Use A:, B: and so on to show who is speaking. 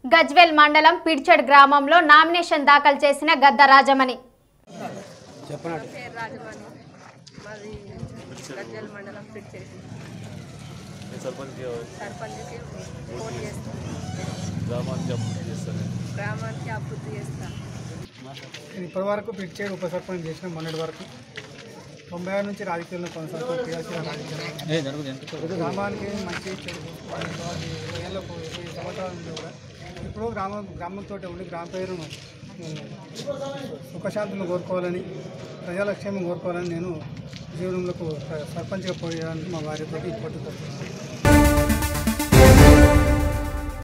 A: గజ్వేల్ మండలం పిడ్చడ్ గ్రామంలో నామినేషన్ దాఖలు చేసిన గద్ద రాజమణి
B: చెప్పనాడు
C: పేరు రాజమణి మాది గజ్జల మండలం పిడిచేసి
D: సర్పంచ్కి
C: సర్పంచ్కి పోటీ చేస్తాం
D: గ్రామానికి అభివృద్ధి చేస్తాను
C: గ్రామానికి అభివృద్ధి చేస్తాం
B: నేను ఇప్పటివరకు పిచ్చేడు ఉప సర్పంచ్ చేసిన మొన్నటి వరకు తొంభై ఆరు నుంచి రాజకీయాల్లో కొనసాగుతూ క్రియాశీల రాజకీయాలు గ్రామానికి మంచి చెడు ఇరవై ఏళ్ళకు ఇరవై సంవత్సరాల నుండి కూడా ఇప్పుడు గ్రామం గ్రామంతో ఉండి గ్రామ పేరును ఉమ్, సుఖశాంతులను కోరుకోవాలని ప్రజాలక్ష్యం కోరుకోవాలని నేను జీవనంలో సర్పంచ్గా పోయేదానికి మా భార్యతో పోటీ పడుతున్నాను